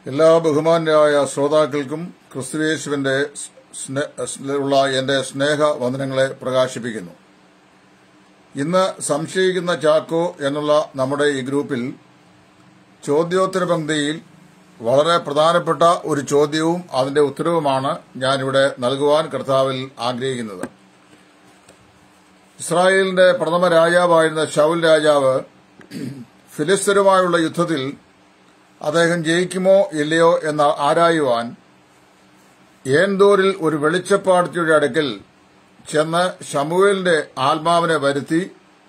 എല്ലാ ബഹുമാന്യരായ ശ്രോതാക്കൾക്കും ക്രിസ്തുവേശുവിന്റെ സ്നേ- സ്നേ- ഉള്ള എന്റെ സ്നേഹ വന്ദനങ്ങളെ പ്രകാശിപ്പിക്കുന്നു ഇന്ന് സംശയിക്കുന്ന ചാക്കോ എന്നുള്ള നമ്മുടെ ഈ ഗ്രൂപ്പിൽ ചോദ്യോത്തര പങ്ക്തിയിൽ വളരെ പ്രധാനപ്പെട്ട ഒരു ചോദ്യവും അതിന്റെ ഉത്തരവുമാണ് ഞാനിവിടെ നൽകുവാൻ കർത്താവിൽ ആഗ്രഹിക്കുന്നത് ഇസ്രായേലിന്റെ പ്രഥമ രാജാവായിരുന്ന ഷൗൽ രാജാവ് ഫിലിസ്തരുമായുള്ള യുദ്ധത്തിൽ അദ്ദേഹം ജയിക്കുമോ ഇല്ലയോ എന്ന് ആരായുവാൻ ഏന്തോരിൽ ഒരു വെളിച്ചപ്പാടത്തിയുടെ അടുക്കൽ ചെന്ന് ഷമുവേലിന്റെ ആത്മാവിനെ വരുത്തി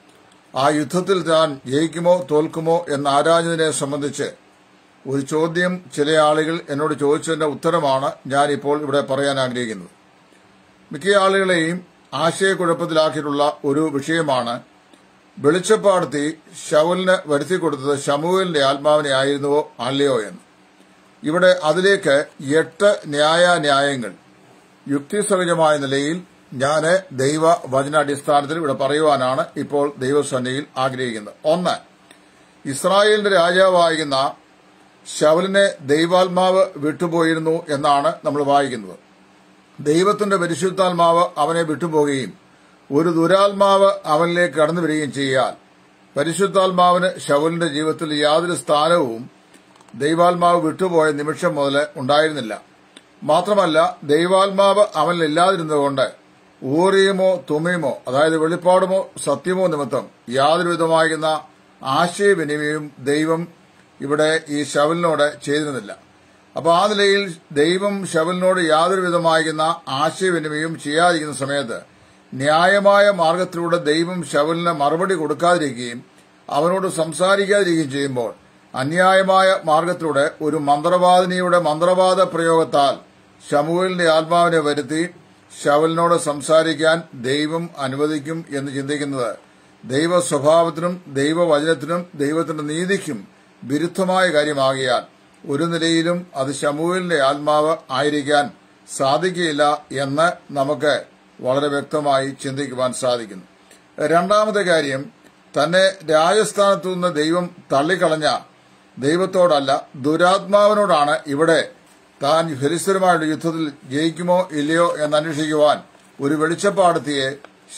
ആ യുദ്ധത്തിൽ താൻ ജയിക്കുമോ തോൽക്കുമോ എന്ന് ആരാഞ്ഞതിനെ സംബന്ധിച്ച് ഒരു ചോദ്യം ചില ആളുകൾ എന്നോട് ചോദിച്ചതിന്റെ ഉത്തരമാണ് ഞാനിപ്പോൾ ഇവിടെ പറയാൻ ആഗ്രഹിക്കുന്നത് മിക്ക ആളുകളെയും ആശയക്കുഴപ്പത്തിലാക്കിയിട്ടുള്ള ഒരു വിഷയമാണ് വെളിച്ചപ്പാടത്തി ഷൗലിന് വരുത്തി കൊടുത്തത് ഷമുവേലിന്റെ ആത്മാവിനെ ആയിരുന്നുവോ അല്ലയോ എന്ന് ഇവിടെ അതിലേക്ക് എട്ട് ന്യായാന്യായങ്ങൾ യുക്തിസഹജമായ നിലയിൽ ഞാൻ ദൈവ വചനാടിസ്ഥാനത്തിൽ ഇവിടെ പറയുവാനാണ് ഇപ്പോൾ ദൈവസന്നയിൽ ആഗ്രഹിക്കുന്നത് ഒന്ന് ഇസ്രായേലിന്റെ രാജാവായിരുന്ന ശവലിനെ ദൈവാത്മാവ് വിട്ടുപോയിരുന്നു എന്നാണ് നമ്മൾ വായിക്കുന്നത് ദൈവത്തിന്റെ പരിശുദ്ധാത്മാവ് അവനെ വിട്ടുപോകുകയും ഒരു ദുരാത്മാവ് അവനിലേക്ക് കടന്നു വരികയും ചെയ്യാൽ പരിശുദ്ധാത്മാവിന് ശവലിന്റെ ജീവിതത്തിൽ യാതൊരു സ്ഥാനവും ദൈവാത്മാവ് വിട്ടുപോയ നിമിഷം മുതൽ ഉണ്ടായിരുന്നില്ല മാത്രമല്ല ദൈവാത്മാവ് അവനിൽ ഇല്ലാതിരുന്നതുകൊണ്ട് ഊറിയുമോ തുമ്മിയുമോ അതായത് വെളിപ്പാടുമോ സത്യമോ നിമിത്തം യാതൊരു വിധമാകുന്ന ആശയവിനിമയവും ദൈവം ഇവിടെ ഈ ശവലിനോട് ചെയ്തിരുന്നില്ല അപ്പൊ ആ നിലയിൽ ദൈവം ശവലിനോട് യാതൊരു വിധമാകുന്ന ആശയവിനിമയവും ചെയ്യാതിരിക്കുന്ന സമയത്ത് ന്യായമായ മാർഗത്തിലൂടെ ദൈവം ശവലിന് മറുപടി കൊടുക്കാതിരിക്കുകയും അവനോട് സംസാരിക്കാതിരിക്കുകയും ചെയ്യുമ്പോൾ അന്യായമായ മാർഗത്തിലൂടെ ഒരു മന്ത്രവാദിനിയുടെ മന്ത്രവാദ പ്രയോഗത്താൽ ശമുവേലിന്റെ ആത്മാവിനെ വരുത്തി ശവലിനോട് സംസാരിക്കാൻ ദൈവം അനുവദിക്കും എന്ന് ചിന്തിക്കുന്നത് ദൈവ സ്വഭാവത്തിനും ദൈവവചനത്തിനും ദൈവത്തിന്റെ നീതിക്കും വിരുദ്ധമായ കാര്യമാകിയാൽ ഒരു നിലയിലും അത് ശമുവേലിന്റെ ആത്മാവ് ആയിരിക്കാൻ സാധിക്കില്ല എന്ന് നമുക്ക് വളരെ വ്യക്തമായി ചിന്തിക്കുവാൻ സാധിക്കുന്നു രണ്ടാമത്തെ കാര്യം തന്നെ രാജസ്ഥാനത്തു നിന്ന് ദൈവം തള്ളിക്കളഞ്ഞ ദൈവത്തോടല്ല ദുരാത്മാവിനോടാണ് ഇവിടെ താൻ ഫെലിസ്തരുമായുള്ള യുദ്ധത്തിൽ ജയിക്കുമോ ഇല്ലയോ എന്ന് അന്വേഷിക്കുവാൻ ഒരു വെളിച്ചപ്പാടത്തിയെ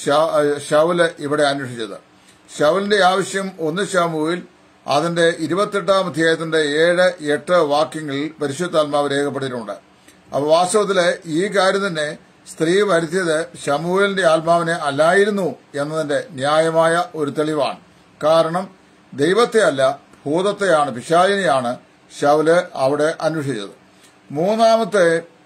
ഷൗല് ഇവിടെ അന്വേഷിച്ചത് ഷൗലിന്റെ ആവശ്യം ഒന്ന് ഷാമുവിൽ അതിന്റെ ഇരുപത്തെട്ടാം അധ്യായത്തിന്റെ ഏഴ് എട്ട് വാക്യങ്ങളിൽ പരിശുദ്ധാത്മാവ് രേഖപ്പെടുത്തിയിട്ടുണ്ട് അപ്പൊ വാസ്തവത്തില് ഈ കാര്യം തന്നെ സ്ത്രീ വരുത്തിയത് ഷമുവേലിന്റെ ആത്മാവിനെ അല്ലായിരുന്നു എന്നതിന്റെ ന്യായമായ ഒരു തെളിവാണ് കാരണം ദൈവത്തെ അല്ല ഭൂതത്തെയാണ് പിശാചിനെയാണ് ഷൗല് അവിടെ അന്വേഷിച്ചത് മൂന്നാമത്തെ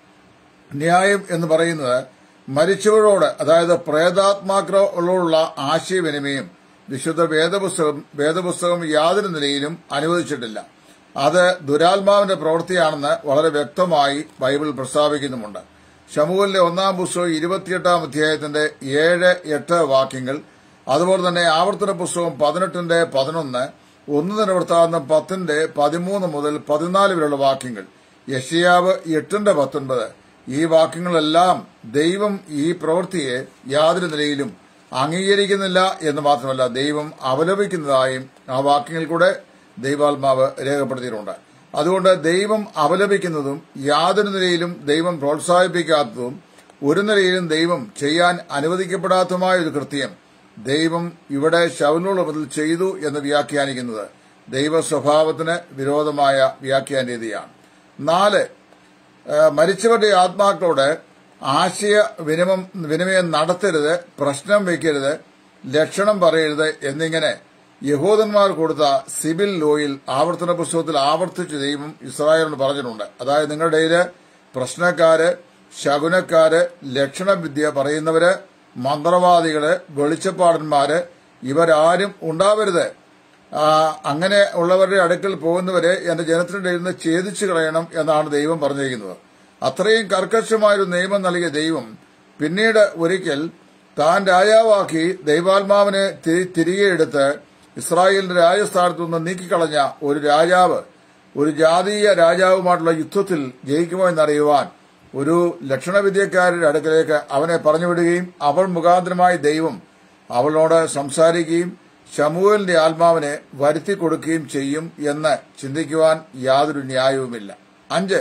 ന്യായം എന്ന് പറയുന്നത് മരിച്ചവരോട് അതായത് പ്രേതാത്മാക്കളോടുള്ള ആശയവിനിമയം വിശുദ്ധ വേദപുസ്തകം വേദപുസ്തകം യാതൊരു നിലയിലും അനുവദിച്ചിട്ടില്ല അത് ദുരാത്മാവിന്റെ പ്രവൃത്തിയാണെന്ന് വളരെ വ്യക്തമായി ബൈബിൾ പ്രസ്താവിക്കുന്നുമുണ്ട് ഷമുവിലെ ഒന്നാം പുസ്തകം ഇരുപത്തിയെട്ടാം അധ്യായത്തിന്റെ ഏഴ് എട്ട് വാക്യങ്ങൾ അതുപോലെ തന്നെ ആവർത്തന പുസ്തകം പതിനെട്ടിന്റെ പതിനൊന്ന് ഒന്ന് നിലവൃത്താകുന്ന പത്തിന്റെ പതിമൂന്ന് മുതൽ പതിനാല് വരെയുള്ള വാക്യങ്ങൾ യഷിയാവ് എട്ടിന്റെ പത്തൊൻപത് ഈ വാക്യങ്ങളെല്ലാം ദൈവം ഈ പ്രവൃത്തിയെ യാതൊരു നിലയിലും അംഗീകരിക്കുന്നില്ല എന്ന് മാത്രമല്ല ദൈവം അപലപിക്കുന്നതായും ആ വാക്യങ്ങൾ കൂടെ ദൈവാത്മാവ് രേഖപ്പെടുത്തിയിട്ടുണ്ട് അതുകൊണ്ട് ദൈവം അപലപിക്കുന്നതും യാതൊരു നിലയിലും ദൈവം പ്രോത്സാഹിപ്പിക്കാത്തതും ഒരു നിലയിലും ദൈവം ചെയ്യാൻ അനുവദിക്കപ്പെടാത്തതുമായ ഒരു കൃത്യം ദൈവം ഇവിടെ ശവനോളപത്തിൽ ചെയ്തു എന്ന് വ്യാഖ്യാനിക്കുന്നത് ദൈവ സ്വഭാവത്തിന് വിരോധമായ വ്യാഖ്യാന രീതിയാണ് നാല് മരിച്ചവരുടെ ആത്മാക്കളോട് ആശയ വിനിമം വിനിമയം നടത്തരുത് പ്രശ്നം വയ്ക്കരുത് ലക്ഷണം പറയരുത് എന്നിങ്ങനെ യഹൂദന്മാർ കൊടുത്ത സിവിൽ ലോയിൽ ആവർത്തന പുസ്തകത്തിൽ ആവർത്തിച്ച് ദൈവം ഇസ്രായേലിന് പറഞ്ഞിട്ടുണ്ട് അതായത് നിങ്ങളുടെ ഇടയില് പ്രശ്നക്കാര് ശകുനക്കാര് ലക്ഷണവിദ്യ പറയുന്നവര് മന്ത്രവാദികള് വെളിച്ചപ്പാടന്മാര് ഇവരാരും ഉണ്ടാവരുത് അങ്ങനെ ഉള്ളവരുടെ അടുക്കൽ പോകുന്നവരെ എന്റെ ജനത്തിനിടെ ഇരുന്ന് ഛേദിച്ചു കളയണം എന്നാണ് ദൈവം പറഞ്ഞിരിക്കുന്നത് അത്രയും കർക്കശമായൊരു നിയമം നൽകിയ ദൈവം പിന്നീട് ഒരിക്കൽ താൻ രാജാവാക്കി ദൈവാത്മാവിനെ തിരികെ എടുത്ത് ഇസ്രായേലിന്റെ രാജസ്ഥാനത്തു നിന്ന് നീക്കിക്കളഞ്ഞ ഒരു രാജാവ് ഒരു ജാതീയ രാജാവുമായിട്ടുള്ള യുദ്ധത്തിൽ ജയിക്കുമോ എന്നറിയുവാൻ ഒരു ലക്ഷണവിദ്യക്കാരുടെ അടുക്കലേക്ക് അവനെ പറഞ്ഞുവിടുകയും അവൾ മുഖാന്തരമായി ദൈവം അവളോട് സംസാരിക്കുകയും ശമുവേലിന്റെ ആത്മാവിനെ വരുത്തി കൊടുക്കുകയും ചെയ്യും എന്ന് ചിന്തിക്കുവാൻ യാതൊരു ന്യായവുമില്ല അഞ്ച്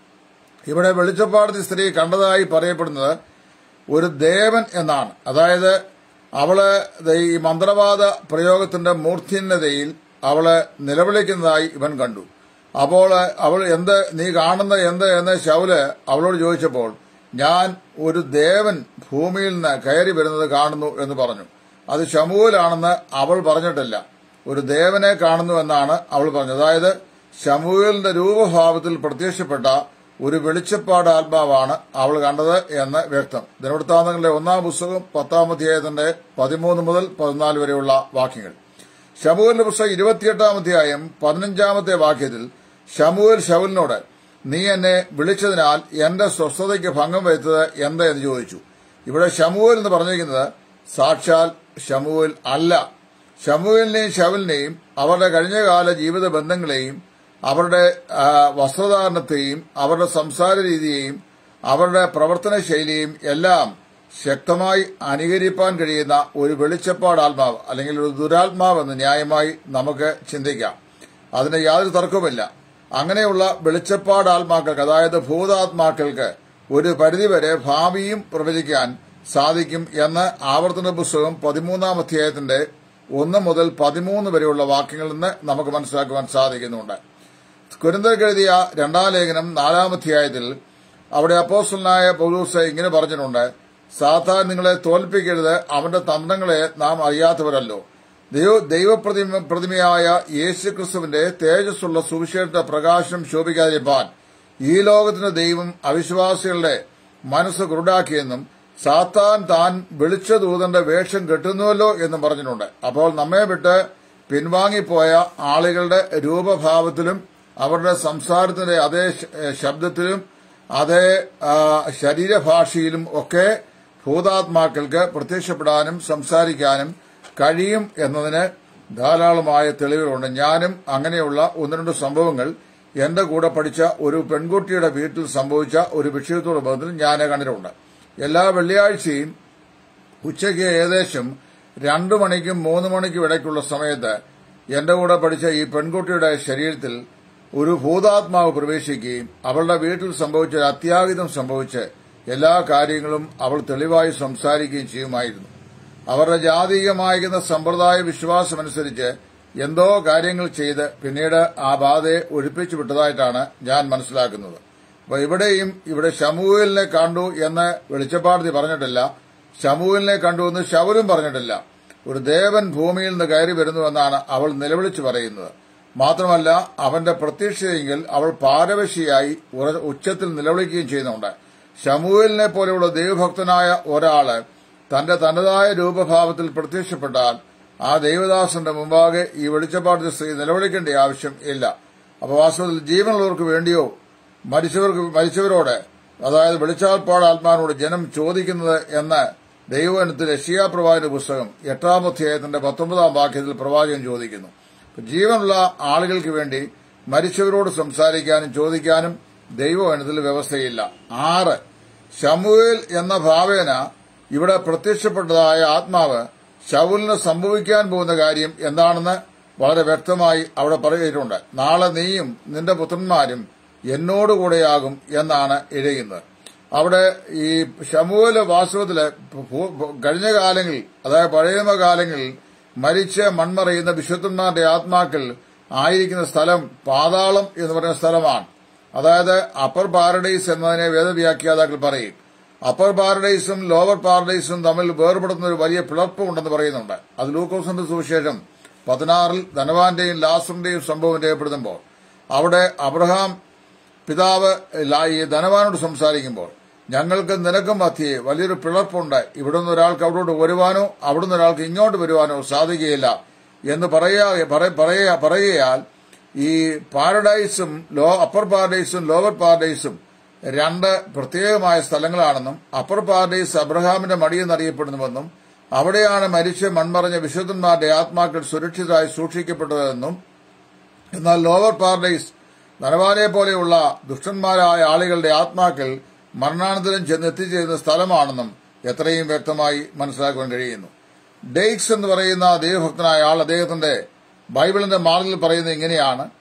ഇവിടെ വെളിച്ചപ്പാടത്തി സ്ത്രീ കണ്ടതായി പറയപ്പെടുന്നത് ഒരു ദേവൻ എന്നാണ് അതായത് അവള് ദേ ഈ മന്ത്രവാദ പ്രയോഗത്തിന്റെ മൂർധന്യതയിൽ അവള് നിലവിളിക്കുന്നതായി ഇവൻ കണ്ടു അപ്പോൾ അവൾ എന്ത് നീ കാണുന്ന എന്ത് എന്ന് ശൗല് അവളോട് ചോദിച്ചപ്പോൾ ഞാൻ ഒരു ദേവൻ ഭൂമിയിൽ നിന്ന് കയറി വരുന്നത് കാണുന്നു എന്ന് പറഞ്ഞു അത് ശമൂലാണെന്ന് അവൾ പറഞ്ഞിട്ടില്ല ഒരു ദേവനെ കാണുന്നു എന്നാണ് അവൾ പറഞ്ഞത് അതായത് ശമൂലിന്റെ രൂപഭാവത്തിൽ പ്രത്യക്ഷപ്പെട്ട ഒരു വെളിച്ചപ്പാട് ആത്മാവാണ് അവൾ കണ്ടത് എന്ന് വ്യക്തം ദിനവൃത്താന്തങ്ങളുടെ ഒന്നാം പുസ്തകം പത്താം അധ്യായത്തിന്റെ പതിമൂന്ന് മുതൽ പതിനാല് വരെയുള്ള വാക്യങ്ങൾ ശമൂലിന്റെ പുസ്തകം ഇരുപത്തിയെട്ടാം അധ്യായം പതിനഞ്ചാമത്തെ വാക്യത്തിൽ ശമൂൽ ശൗലിനോട് നീ എന്നെ വിളിച്ചതിനാൽ എന്റെ സ്വസ്ഥതയ്ക്ക് ഭംഗം വരുത്തത് എന്താ എന്ന് ചോദിച്ചു ഇവിടെ ശമൂൽ എന്ന് പറഞ്ഞിരിക്കുന്നത് സാക്ഷാൽ ശമൂൽ അല്ല ശമൂലിനെയും ശവലിനെയും അവരുടെ കഴിഞ്ഞകാല ജീവിത ബന്ധങ്ങളെയും അവരുടെ ആ, വസ്ത്രധാരണത്തെയും അവരുടെ സംസാര രീതിയെയും അവരുടെ പ്രവർത്തന ശൈലിയും എല്ലാം ശക്തമായി അനുകരിപ്പാൻ കഴിയുന്ന ഒരു വെളിച്ചപ്പാട് ആത്മാവ് അല്ലെങ്കിൽ ഒരു ദുരാത്മാവ് എന്ന് ന്യായമായി നമുക്ക് ചിന്തിക്കാം അതിന് യാതൊരു തർക്കവുമില്ല അങ്ങനെയുള്ള വെളിച്ചപ്പാട് ആത്മാക്കൾക്ക് അതായത് ഭൂതാത്മാക്കൾക്ക് ഒരു പരിധിവരെ ഭാവിയും പ്രവചിക്കാൻ സാധിക്കും എന്ന് ആവർത്തന പുസ്തകം പതിമൂന്നാം അധ്യായത്തിന്റെ ഒന്ന് മുതൽ പതിമൂന്ന് വരെയുള്ള വാക്യങ്ങളിൽ നിന്ന് നമുക്ക് മനസ്സിലാക്കുവാൻ സാധിക്കുന്നുണ്ട് കുരുന്തർക്ക് എഴുതിയ രണ്ടാം ലേഖനം നാലാം അധ്യായത്തിൽ അവിടെ അപ്പോസ്റ്റലായ പൗലൂസ് ഇങ്ങനെ പറഞ്ഞിട്ടുണ്ട് സാത്താൻ നിങ്ങളെ തോൽപ്പിക്കരുത് അവന്റെ തന്ത്രങ്ങളെ നാം അറിയാത്തവരല്ലോ ദൈവ ദൈവപ്രതിമ പ്രതിമയായ യേശുക്രിസ്തുവിന്റെ തേജസ്സുള്ള സുവിശേഷ പ്രകാശം ശോഭിക്കാതിരിപ്പാൻ ഈ ലോകത്തിന്റെ ദൈവം അവിശ്വാസികളുടെ മനസ്സ് കുരുടാക്കിയെന്നും സാത്താൻ താൻ വിളിച്ച ദൂതന്റെ വേഷം കെട്ടുന്നുവല്ലോ എന്നും പറഞ്ഞിട്ടുണ്ട് അപ്പോൾ നമ്മെ വിട്ട് പിൻവാങ്ങിപ്പോയ ആളുകളുടെ രൂപഭാവത്തിലും അവരുടെ സംസാരത്തിന്റെ അതേ ശ- ശബ്ദത്തിലും അതേ ആ, ശരീരഭാഷയിലും ഒക്കെ ഭൂതാത്മാക്കൾക്ക് പ്രത്യക്ഷപ്പെടാനും സംസാരിക്കാനും കഴിയും എന്നതിന് ധാരാളമായ തെളിവുകളുണ്ട് ഞാനും അങ്ങനെയുള്ള ഒന്ന് രണ്ട് സംഭവങ്ങൾ എന്റെ കൂടെ പഠിച്ച ഒരു പെൺകുട്ടിയുടെ വീട്ടിൽ സംഭവിച്ച ഒരു വിഷയത്തോട് ബന്ധത്തിൽ ഞാൻ കണ്ടിട്ടുണ്ട് എല്ലാ വെള്ളിയാഴ്ചയും ഉച്ചയ്ക്ക് ഏകദേശം രണ്ടു മണിക്കും മൂന്ന് മണിക്കും ഇടയ്ക്കുള്ള സമയത്ത് എന്റെ കൂടെ പഠിച്ച ഈ പെൺകുട്ടിയുടെ ശരീരത്തിൽ ഒരു ഭൂതാത്മാവ് പ്രവേശിക്കുകയും അവളുടെ വീട്ടിൽ സംഭവിച്ച ഒരു അത്യാഹിതം സംഭവിച്ച് എല്ലാ കാര്യങ്ങളും അവൾ തെളിവായി സംസാരിക്കുകയും ചെയ്യുമായിരുന്നു അവരുടെ ജാതീയമായിരുന്ന സമ്പ്രദായ വിശ്വാസമനുസരിച്ച് എന്തോ കാര്യങ്ങൾ ചെയ്ത് പിന്നീട് ആ ബാധയെ ഒഴിപ്പിച്ചു വിട്ടതായിട്ടാണ് ഞാൻ മനസ്സിലാക്കുന്നത് അപ്പൊ ഇവിടെയും ഇവിടെ ശമൂഹലിനെ കണ്ടു എന്ന് വെളിച്ചപ്പാടത്തി പറഞ്ഞിട്ടില്ല ശമൂഹലിനെ കണ്ടു എന്ന് ശവലും പറഞ്ഞിട്ടില്ല ഒരു ദേവൻ ഭൂമിയിൽ നിന്ന് കയറി വരുന്നുവെന്നാണ് അവൾ നിലവിളിച്ചു പറയുന്നത് മാത്രമല്ല അവന്റെ പ്രത്യക്ഷയെങ്കിൽ അവൾ പാരവശിയായി ഉറ- ഉച്ചത്തിൽ നിലവിളിക്കുകയും ചെയ്യുന്നുണ്ട് ശമൂഹലിനെ പോലെയുള്ള ദൈവഭക്തനായ ഒരാള് തന്റെ തനതായ രൂപഭാവത്തിൽ പ്രത്യക്ഷപ്പെട്ടാൽ ആ ദൈവദാസന്റെ മുമ്പാകെ ഈ വെളിച്ചപ്പാടത്തെ സ്ത്രീ നിലവിളിക്കേണ്ട ആവശ്യം ഇല്ല അപ്പൊ വാസ്തവത്തിൽ ജീവനുള്ളവർക്ക് വേണ്ടിയോ മരിച്ചവർക്ക് മരിച്ചവരോട് അതായത് വെളിച്ചാൽപ്പാട് ആത്മാവിനോട് ജനം ചോദിക്കുന്നത് എന്ന് ദൈവവനത്തിൽ യഷിയാ പ്രവാചക പുസ്തകം എട്ടാം അധ്യായത്തിന്റെ പത്തൊമ്പതാം വാക്യത്തിൽ പ്രവാചകൻ ചോദിക്കുന്നു അപ്പൊ ജീവനുള്ള ആളുകൾക്ക് വേണ്ടി മരിച്ചവരോട് സംസാരിക്കാനും ചോദിക്കാനും ദൈവവനത്തിൽ വ്യവസ്ഥയില്ല ആറ് ശമുവേൽ എന്ന ഭാവേന ഇവിടെ പ്രത്യക്ഷപ്പെട്ടതായ ആത്മാവ് ശൗലിന് സംഭവിക്കാൻ പോകുന്ന കാര്യം എന്താണെന്ന് വളരെ വ്യക്തമായി അവിടെ പറയുന്നുണ്ട് നാളെ നീയും നിന്റെ പുത്രന്മാരും എന്നോടുകൂടെയാകും എന്നാണ് എഴുതുന്നത് അവിടെ ഈ ശമൂല വാസ്തവത്തില് ഭൂ- ഭൂ- കഴിഞ്ഞ കാലങ്ങളിൽ അതായത് പഴയ കാലങ്ങളിൽ മരിച്ച് മൺമറയുന്ന വിശുദ്ധന്മാരുടെ ആത്മാക്കൾ ആയിരിക്കുന്ന സ്ഥലം പാതാളം എന്ന് പറയുന്ന സ്ഥലമാണ് അതായത് അപ്പർ പാരഡൈസ് എന്നതിനെ വേദവ്യാഖ്യാതാക്കൾ പറയും അപ്പർ പാരഡൈസും ലോവർ പാരഡൈസും തമ്മിൽ വേർപെടുന്ന ഒരു വലിയ പിളർപ്പ് ഉണ്ടെന്ന് പറയുന്നുണ്ട് അത് ലൂക്കോസിന്റെ സുവിശേഷം പതിനാറിൽ ധനവാന്റെയും ലാസറിന്റെയും സംഭവം രേഖപ്പെടുത്തുമ്പോൾ അവിടെ അബ്രഹാം പിതാവ് ലാ- ഈ ധനവാനോട് സംസാരിക്കുമ്പോൾ ഞങ്ങൾക്ക് നിനക്കും മധ്യേ വലിയൊരു പിളർപ്പുണ്ട് ഇവിടുന്ന് ഒരാൾക്ക് അവിടോട്ട് വരുവാനോ അവിടുന്ന് ഒരാൾക്ക് ഇങ്ങോട്ട് വരുവാനോ സാധിക്കുകയില്ല എന്ന് പറയാ പറ- പറയാ- പറയുകയാൽ ഈ പാരഡൈസും ലോ അപ്പർ പാരഡൈസും ലോവർ പാരഡൈസും രണ്ട് പ്രത്യേകമായ സ്ഥലങ്ങളാണെന്നും അപ്പർ പാരഡൈസ് അബ്രഹാമിന്റെ മടിയെന്നറിയപ്പെടുന്നുവെന്നും അവിടെയാണ് മരിച്ച് മൺമറഞ്ഞ വിശുദ്ധന്മാരുടെ ആത്മാക്കൾ സുരക്ഷിതരായി സൂക്ഷിക്കപ്പെട്ടതെന്നും എന്നാൽ ലോവർ പാരഡൈസ് നരവാനെ പോലെയുള്ള ദുഷ്ടന്മാരായ ആളുകളുടെ ആത്മാക്കൾ മരണാനന്തരം ചെന്നെത്തിച്ചേരുന്ന സ്ഥലമാണെന്നും എത്രയും വ്യക്തമായി മനസ്സിലാക്കുവാൻ കഴിയുന്നു ഡെയ്ക്സ് എന്ന് പറയുന്ന ദൈവഭക്തനായ ആൾ അദ്ദേഹത്തിന്റെ ബൈബിളിന്റെ മാർഗിൽ പറയുന്നത് ഇങ്ങനെയാണ്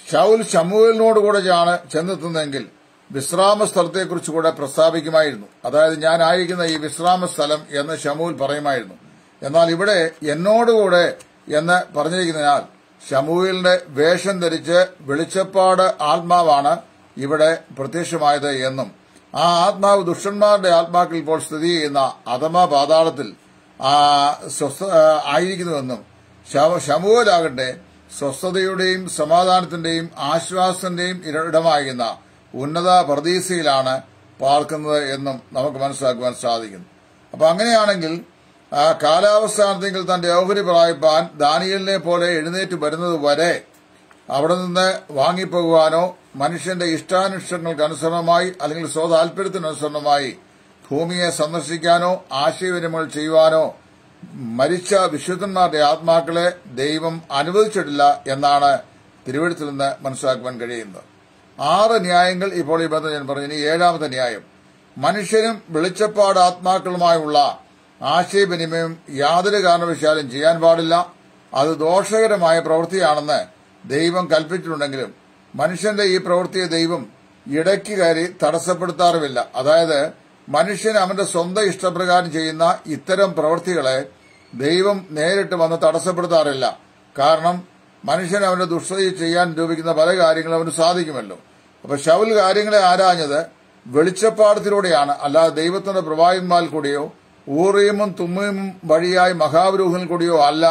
ഷൗൽ ശമൂലിനോട് കൂടെയാണ് ചെന്നെത്തുന്നതെങ്കിൽ വിശ്രാമ സ്ഥലത്തെക്കുറിച്ച് കൂടെ പ്രസ്താവിക്കുമായിരുന്നു അതായത് ഞാൻ ആയിരിക്കുന്ന ഈ വിശ്രാമ സ്ഥലം എന്ന് ഷമൂൽ പറയുമായിരുന്നു എന്നാൽ ഇവിടെ എന്നോടുകൂടെ എന്ന് പറഞ്ഞിരിക്കുന്നതിനാൽ ഷമൂലിന്റെ വേഷം ധരിച്ച് വെളിച്ചപ്പാട് ആത്മാവാണ് ഇവിടെ പ്രത്യക്ഷമായത് എന്നും ആ ആത്മാവ് ദുഷ്ടന്മാരുടെ ആത്മാക്കൾ ഇപ്പോൾ സ്ഥിതി ചെയ്യുന്ന അധമ പാതാളത്തിൽ ആ, സ്വസ്ഥ ആ, ആയിരിക്കുന്നുവെന്നും ശമ- ശമൂഹലാകട്ടെ സ്വസ്ഥതയുടെയും സമാധാനത്തിന്റെയും ആശ്വാസത്തിന്റെയും ഇടമാകുന്ന ഉന്നത പ്രതീക്ഷയിലാണ് പാർക്കുന്നത് എന്നും നമുക്ക് മനസ്സിലാക്കുവാൻ സാധിക്കുന്നു അപ്പൊ അങ്ങനെയാണെങ്കിൽ ആ കാലാവസ്ഥാനത്തെങ്കിൽ തന്റെ ഓഹരി പ്രായപ്പാൻ ദാനിയലിനെ പോലെ എഴുന്നേറ്റ് വരുന്നത് വരെ അവിടെ നിന്ന് വാങ്ങിപ്പോകുവാനോ മനുഷ്യന്റെ ഇഷ്ടാനിഷ്ടങ്ങൾക്ക് അനുസരണമായി അല്ലെങ്കിൽ സ്വതാൽപര്യത്തിനനുസരണമായി ഭൂമിയെ സന്ദർശിക്കാനോ ആശയവിനിമയങ്ങൾ ചെയ്യുവാനോ മരിച്ച വിശുദ്ധന്മാരുടെ ആത്മാക്കളെ ദൈവം അനുവദിച്ചിട്ടില്ല എന്നാണ് തിരുവഴുത്തിൽ നിന്ന് മനസ്സിലാക്കുവാൻ കഴിയുന്നത് ആറ് ന്യായങ്ങൾ ഇപ്പോൾ ഈ ബന്ധം ഞാൻ പറഞ്ഞു ഇനി ഏഴാമത്തെ ന്യായം മനുഷ്യരും വെളിച്ചപ്പാട് ആത്മാക്കളുമായുള്ള ആശയവിനിമയം യാതൊരു കാരണവശാലും ചെയ്യാൻ പാടില്ല അത് ദോഷകരമായ പ്രവൃത്തിയാണെന്ന് ദൈവം കൽപ്പിച്ചിട്ടുണ്ടെങ്കിലും മനുഷ്യന്റെ ഈ പ്രവൃത്തിയെ ദൈവം ഇടയ്ക്ക് കയറി തടസ്സപ്പെടുത്താറുമില്ല അതായത് മനുഷ്യൻ അവന്റെ സ്വന്തം ഇഷ്ടപ്രകാരം ചെയ്യുന്ന ഇത്തരം പ്രവൃത്തികളെ ദൈവം നേരിട്ട് വന്ന് തടസ്സപ്പെടുത്താറില്ല കാരണം മനുഷ്യൻ അവന്റെ ദുഷ്ടതയിൽ ചെയ്യാൻ രൂപിക്കുന്ന പല കാര്യങ്ങളും അവന് സാധിക്കുമല്ലോ അപ്പൊ ശൗൽ കാര്യങ്ങളെ ആരാഞ്ഞത് വെളിച്ചപ്പാടത്തിലൂടെയാണ് അല്ലാതെ ദൈവത്തിന്റെ പ്രവാഹിന്മാൽ കൂടിയോ ഊറിയമും തുമ്മിയും വഴിയായി മഹാപുരൂഹനിൽ കൂടിയോ അല്ല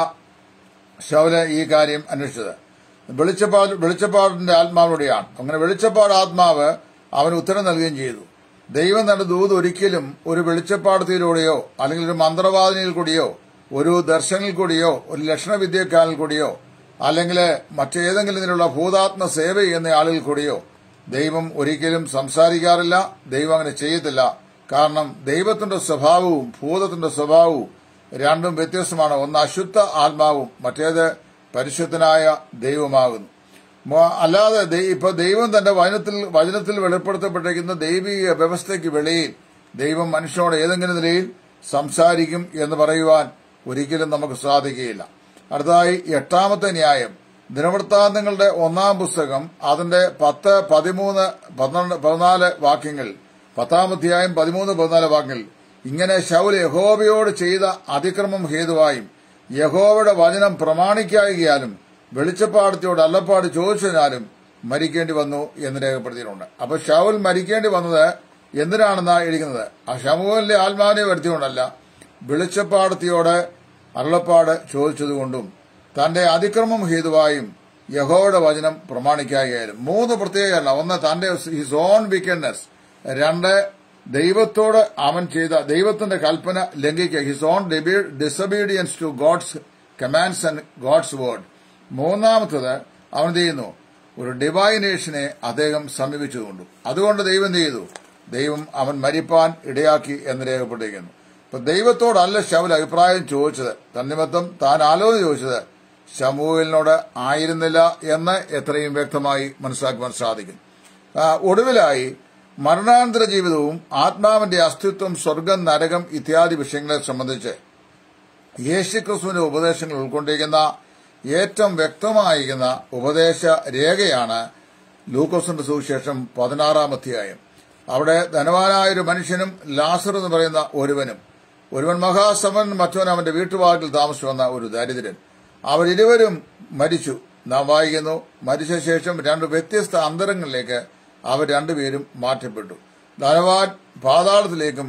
ശൗല് ഈ കാര്യം അന്വേഷിച്ചത് വെളിച്ചപ്പാട് വെളിച്ചപ്പാടിന്റെ ആത്മാവിലൂടെയാണ് അങ്ങനെ വെളിച്ചപ്പാട് ആത്മാവ് അവന് ഉത്തരം നൽകുകയും ചെയ്തു ദൈവം തന്റെ ദൂത് ഒരിക്കലും ഒരു വെളിച്ചപ്പാടത്തിലൂടെയോ അല്ലെങ്കിൽ ഒരു മന്ത്രവാദിനിയിൽ കൂടിയോ ഒരു ദർശനിൽ കൂടിയോ ഒരു ലക്ഷണവിദ്യക്കാരിൽ കൂടിയോ അല്ലെങ്കിൽ മറ്റേതെങ്കിലും ഇതിലുള്ള ഭൂതാത്മ സേവ ചെയ്യുന്ന ആളിൽ കൂടിയോ ദൈവം ഒരിക്കലും സംസാരിക്കാറില്ല ദൈവം അങ്ങനെ ചെയ്യത്തില്ല കാരണം ദൈവത്തിന്റെ സ്വഭാവവും ഭൂതത്തിന്റെ സ്വഭാവവും രണ്ടും വ്യത്യസ്തമാണ് ഒന്ന് അശുദ്ധ ആത്മാവും മറ്റേത് പരിശുദ്ധനായ ദൈവമാകുന്നു മോ- അല്ലാതെ ദൈ- ഇപ്പൊ ദൈവം തന്റെ വചനത്തിൽ വചനത്തിൽ വെളിപ്പെടുത്തപ്പെട്ടിരിക്കുന്ന ദൈവിക വ്യവസ്ഥയ്ക്ക് വെളിയിൽ ദൈവം മനുഷ്യനോട് ഏതെങ്കിലും നിലയിൽ സംസാരിക്കും എന്ന് പറയുവാൻ ഒരിക്കലും നമുക്ക് സാധിക്കുകയില്ല അടുത്തതായി എട്ടാമത്തെ ന്യായം ദിനവൃത്താന്തങ്ങളുടെ ഒന്നാം പുസ്തകം അതിന്റെ പത്ത് പതിമൂന്ന് പന്ത്രണ്ട് പതിനാല് വാക്യങ്ങൾ പത്താമധ്യായം പതിമൂന്ന് പതിനാല് വാക്യങ്ങൾ ഇങ്ങനെ ശൗൽ യഹോവയോട് ചെയ്ത അതിക്രമം ഹേതുവായും യഹോവയുടെ വചനം പ്രമാണിക്കായികയാലും വെളിച്ചപ്പാടത്തോട് അല്ലപ്പാട് ചോദിച്ചതിനാലും മരിക്കേണ്ടി വന്നു എന്ന് രേഖപ്പെടുത്തിയിട്ടുണ്ട് അപ്പൊ ഷൗൽ മരിക്കേണ്ടി വന്നത് എന്തിനാണെന്നാ എഴുതുന്നത് ആ ഷമുവിലെ ആത്മാവിനെ വരുത്തിക്കൊണ്ടല്ല വെളിച്ചപ്പാടത്തിയോട് അരുളപ്പാട് ചോദിച്ചതുകൊണ്ടും തന്റെ അതിക്രമം ഹേതുവായും യഹോയുടെ വചനം പ്രമാണിക്കായാലും മൂന്ന് പ്രത്യേക കാരണം ഒന്ന് തന്റെ ഹിസ് ഓൺ വിക്കൻഡ്നെസ് രണ്ട് ദൈവത്തോട് അവൻ ചെയ്ത ദൈവത്തിന്റെ കൽപ്പന ലംഘിക്കുക his own disobedience to God's commands and God's word മൂന്നാമത്തത് അവൻ എന്ത് ചെയ്യുന്നു ഒരു ഡിവൈനേഷനെ അദ്ദേഹം സമീപിച്ചതുകൊണ്ടു അതുകൊണ്ട് ദൈവം എന്ത് ചെയ്തു ദൈവം അവൻ മരിപ്പാൻ ഇടയാക്കി എന്ന് രേഖപ്പെട്ടിരിക്കുന്നു ഇപ്പൊ ദൈവത്തോടല്ല ശൗൽ അഭിപ്രായം ചോദിച്ചത് തന്നിമിത്തം താൻ ആലോചന ചോദിച്ചത് ശമൂഹലിനോട് ആയിരുന്നില്ല എന്ന് എത്രയും വ്യക്തമായി മനസ്സിലാക്കുവാൻ സാധിക്കും ആ, ഒടുവിലായി മരണാനന്തര ജീവിതവും ആത്മാവിന്റെ അസ്തിത്വം സ്വർഗം നരകം ഇത്യാദി വിഷയങ്ങളെ സംബന്ധിച്ച് യേശുക്രിസ്തുവിന്റെ ഉപദേശങ്ങൾ ഉൾക്കൊണ്ടിരിക്കുന്ന ഏറ്റവും വ്യക്തമായിരിക്കുന്ന ഉപദേശ രേഖയാണ് ലൂക്കോസിന്റെ സുവിശേഷം പതിനാറാം അധ്യായം അവിടെ ധനവാനായ ഒരു മനുഷ്യനും ലാസർ എന്ന് പറയുന്ന ഒരുവനും ഒരുവൻ മഹാസമൻ മറ്റവൻ അവന്റെ വീട്ടുവാക്കിൽ താമസിച്ചു വന്ന ഒരു ദരിദ്രൻ അവരിരുവരും മരിച്ചു നാം വായിക്കുന്നു മരിച്ച ശേഷം രണ്ട് വ്യത്യസ്ത അന്തരങ്ങളിലേക്ക് അവർ രണ്ടുപേരും മാറ്റപ്പെട്ടു ധനവാൻ പാതാളത്തിലേക്കും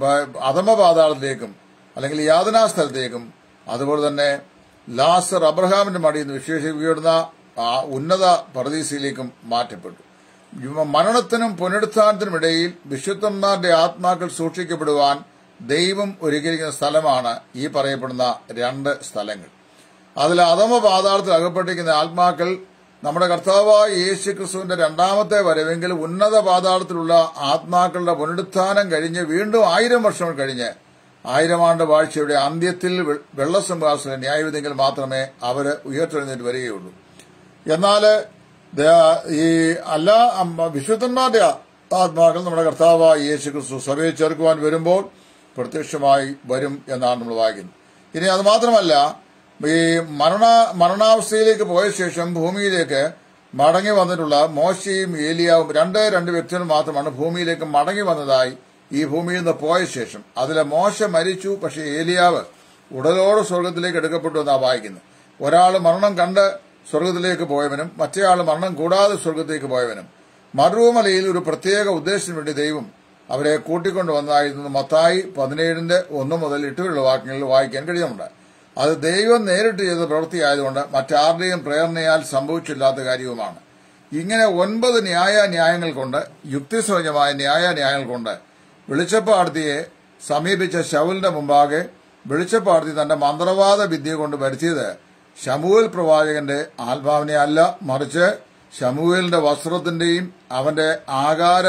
അധമ പാതാളത്തിലേക്കും അല്ലെങ്കിൽ യാതനാ സ്ഥലത്തേക്കും അതുപോലെ തന്നെ ലാസർ അബ്രഹാമിന്റെ മടിയിൽ നിന്ന് വിശേഷിപ്പിക്കുന്ന ആ ഉന്നത പ്രതീക്ഷയിലേക്കും മാറ്റപ്പെട്ടു മരണത്തിനും പുനരുത്ഥാനത്തിനും ഇടയിൽ വിശുദ്ധന്മാരുടെ ആത്മാക്കൾ സൂക്ഷിക്കപ്പെടുവാൻ ദൈവം ഒരുക്കിയിരിക്കുന്ന സ്ഥലമാണ് ഈ പറയപ്പെടുന്ന രണ്ട് സ്ഥലങ്ങൾ അതിൽ അധമ പാതാളത്തിൽ അകപ്പെട്ടിരിക്കുന്ന ആത്മാക്കൾ നമ്മുടെ കർത്താവായ യേശു ക്രിസ്തുവിന്റെ രണ്ടാമത്തെ വരവെങ്കിൽ ഉന്നത പാതാളത്തിലുള്ള ആത്മാക്കളുടെ പുനരുത്ഥാനം കഴിഞ്ഞ് വീണ്ടും ആയിരം വർഷം കഴിഞ്ഞ് ആയിരം ആണ്ട് വാഴ്ചയുടെ അന്ത്യത്തിൽ വെ- വെള്ളസംഹാസന ന്യായവിധികൾ മാത്രമേ അവര് ഉയർത്തെഴുന്നേറ്റ് വരികയുള്ളൂ എന്നാൽ ഈ എല്ലാ അമ്മ- വിശുദ്ധന്മാരുടെ ആത്മാക്കൾ നമ്മുടെ കർത്താവായ യേശു ക്രിസ്തു സഭയെ ചേർക്കുവാൻ വരുമ്പോൾ പ്രത്യക്ഷമായി വരും എന്നാണ് നമ്മൾ വായിക്കുന്നത് ഇനി അത് മാത്രമല്ല ഈ മരണ മരണാവസ്ഥയിലേക്ക് പോയ ശേഷം ഭൂമിയിലേക്ക് മടങ്ങി വന്നിട്ടുള്ള മോശയും ഏലിയാവും രണ്ടേ രണ്ട് വ്യക്തികൾ മാത്രമാണ് ഭൂമിയിലേക്ക് മടങ്ങി വന്നതായി ഈ ഭൂമിയിൽ നിന്ന് പോയ ശേഷം അതിലെ മോശ മരിച്ചു പക്ഷേ ഏലിയാവ് ഉടലോട് സ്വർഗത്തിലേക്ക് എടുക്കപ്പെട്ടു എന്നാണ് വായിക്കുന്നത് ഒരാൾ മരണം കണ്ട് സ്വർഗത്തിലേക്ക് പോയവനും മറ്റേയാൾ മരണം കൂടാതെ സ്വർഗത്തേക്ക് പോയവനും മറുമലയിൽ ഒരു പ്രത്യേക ഉദ്ദേശത്തിന് വേണ്ടി ദൈവം അവരെ കൂട്ടിക്കൊണ്ടുവന്നതായിരുന്നു മത്തായി പതിനേഴിന്റെ ഒന്ന് മുതൽ എട്ടുവരെയുള്ള വാക്യങ്ങളിൽ വായിക്കാൻ കഴിയുന്നുണ്ട് അത് ദൈവം നേരിട്ട് ചെയ്ത പ്രവൃത്തിയായതുകൊണ്ട് മറ്റാരുടെയും പ്രേരണയാൽ സംഭവിച്ചില്ലാത്ത കാര്യവുമാണ് ഇങ്ങനെ ഒൻപത് ന്യായ ന്യായങ്ങൾ കൊണ്ട് യുക്തിസഹജമായ ന്യായ ന്യായങ്ങൾ കൊണ്ട് വെളിച്ചപ്പാടത്തിയെ സമീപിച്ച ശൗലിന്റെ മുമ്പാകെ വെളിച്ചപ്പാടത്തി തന്റെ മന്ത്രവാദ വിദ്യ കൊണ്ട് വരുത്തിയത് ശമുവേൽ പ്രവാചകന്റെ ആത്മാവിനെ അല്ല മറിച്ച് ശമുവേലിന്റെ വസ്ത്രത്തിന്റെയും അവന്റെ ആകാര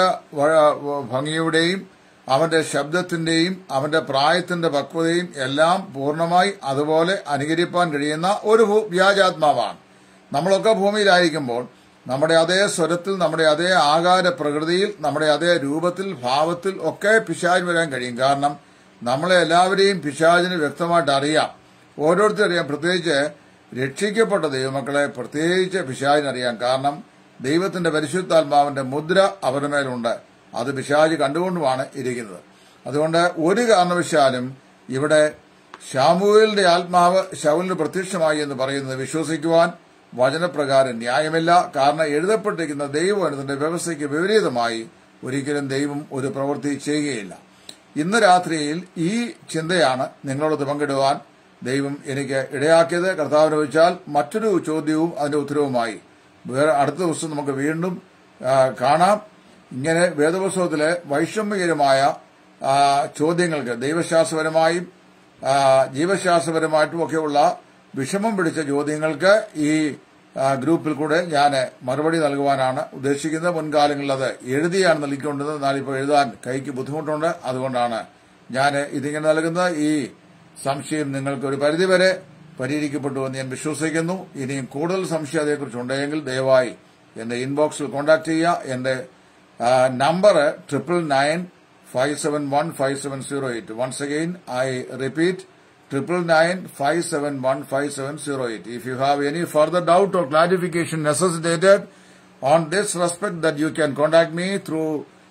വ- ഭംഗിയുടെയും അവന്റെ ശബ്ദത്തിന്റെയും അവന്റെ പ്രായത്തിന്റെ പക്വതയും എല്ലാം പൂർണ്ണമായി അതുപോലെ അനുകരിപ്പാൻ കഴിയുന്ന ഒരു ഭൂ- വ്യാജാത്മാവാണ് നമ്മളൊക്കെ ഭൂമിയിലായിരിക്കുമ്പോൾ നമ്മുടെ അതേ സ്വരത്തിൽ നമ്മുടെ അതേ ആകാര പ്രകൃതിയിൽ നമ്മുടെ അതേ രൂപത്തിൽ ഭാവത്തിൽ ഒക്കെ പിശാച് വരാൻ കഴിയും കാരണം നമ്മളെ എല്ലാവരെയും പിശാചിന് വ്യക്തമായിട്ട് അറിയാം ഓരോരുത്തരും അറിയാം പ്രത്യേകിച്ച് രക്ഷിക്കപ്പെട്ട ദൈവമക്കളെ പ്രത്യേകിച്ച് പിശാചിനറിയാം കാരണം ദൈവത്തിന്റെ പരിശുദ്ധാത്മാവിന്റെ മുദ്ര അവരുടെ മേലുണ്ട് അത് പിശാജ് കണ്ടുകൊണ്ടുമാണ് ഇരിക്കുന്നത് അതുകൊണ്ട് ഒരു കാരണവശാലും ഇവിടെ ഷാമുവേലിന്റെ ആത്മാവ് ശൗലിന് പ്രത്യക്ഷമായി എന്ന് പറയുന്നത് വിശ്വസിക്കുവാൻ വചനപ്രകാരം ന്യായമില്ല കാരണം എഴുതപ്പെട്ടിരിക്കുന്ന ദൈവവനത്തിന്റെ വ്യവസ്ഥയ്ക്ക് വിപരീതമായി ഒരിക്കലും ദൈവം ഒരു പ്രവൃത്തി ചെയ്യുകയില്ല ഇന്ന് രാത്രിയിൽ ഈ ചിന്തയാണ് നിങ്ങളോട് പങ്കിടുവാൻ ദൈവം എനിക്ക് ഇടയാക്കിയത് കർത്താവിനെ വെച്ചാൽ മറ്റൊരു ചോദ്യവും അതിന്റെ ഉത്തരവുമായി വേറെ അടുത്ത ദിവസം നമുക്ക് വീണ്ടും ആ, കാണാം ഇങ്ങനെ വേദപുസ്തകത്തിലെ വൈഷമ്യകരമായ ആ, ചോദ്യങ്ങൾക്ക് ദൈവശാസ്ത്രപരമായും ആ, ജീവശാസ്ത്രപരമായിട്ടും ഒക്കെയുള്ള വിഷമം പിടിച്ച ചോദ്യങ്ങൾക്ക് ഈ ആ, ഗ്രൂപ്പിൽ കൂടെ ഞാൻ മറുപടി നൽകുവാനാണ് ഉദ്ദേശിക്കുന്നത് മുൻകാലങ്ങളിൽ അത് എഴുതിയാണ് നൽകിക്കൊണ്ടത് എന്നാൽ ഇപ്പോൾ എഴുതാൻ കൈക്ക് ബുദ്ധിമുട്ടുണ്ട് അതുകൊണ്ടാണ് ഞാൻ ഇതിങ്ങനെ നൽകുന്നത് ഈ സംശയം നിങ്ങൾക്ക് ഒരു പരിധിവരെ പരിഹരിക്കപ്പെട്ടു എന്ന് ഞാൻ വിശ്വസിക്കുന്നു ഇനിയും കൂടുതൽ സംശയം അതേക്കുറിച്ച് ഉണ്ടെങ്കിൽ ദയവായി എന്റെ ഇൻബോക്സിൽ കോൺടാക്ട് ചെയ്യുക എന്റെ number triple nine five seven one five seven zero eight once again I repeat triple nine five seven one five seven zero eight if you have any further doubt or clarification necessitated on this respect that you can contact me through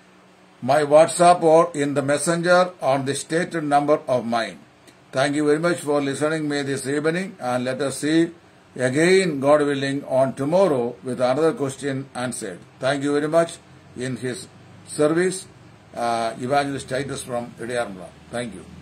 my WhatsApp or in the messenger on the stated number of mine. Thank you very much for listening me this evening and let us see again, God willing, on tomorrow with another question answered. Thank you very much in his service, uh, Evangelist Titus from Idiarmla. Thank you.